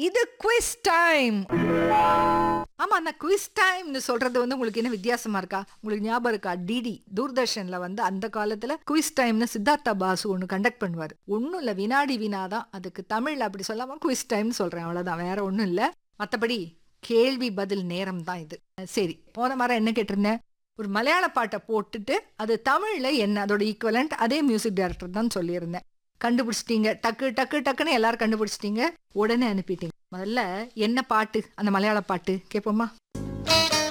இது quiz time ஆமா அந்த குவிஸ் டைம்னு சொல்றது வந்து உங்களுக்கு என்ன வித்தியாசமா இருக்கா உங்களுக்கு ஞாபகம் இருக்கா டிடி தூர்தர்ஷன்ல வந்து அந்த காலத்துல குவிஸ் டைம்னு சித்தார்த்தா பாசு ஒன்னு கண்டக்ட் பண்ணுவார் ஒன்னும் இல்ல வினாடி வினா தான் அதுக்கு தமிழ்ல அப்படி சொல்லாம குவிஸ் டைம்னு சொல்றேன் அவ்வளவுதான் வேற ஒண்ணும் இல்ல மத்தபடி கேள்வி பதில் நேரம் தான் இது சரி போன வாரம் என்ன கேட்டிருந்தேன் ஒரு மலையாள பாட்டை போட்டுட்டு அது தமிழ்ல என்ன அதோட ஈக்குவலண்ட் அதே மியூசிக் டைரக்டர் தான் சொல்லியிருந்தேன் கண்டுபிடிச்சிட்டீங்க டக்கு டக்கு டக்குன்னு எல்லாரும் கண்டுபிடிச்சிட்டீங்க உடனே அனுப்பிட்டீங்க முதல்ல என்ன பாட்டு அந்த மலையாள பாட்டு கேட்போமா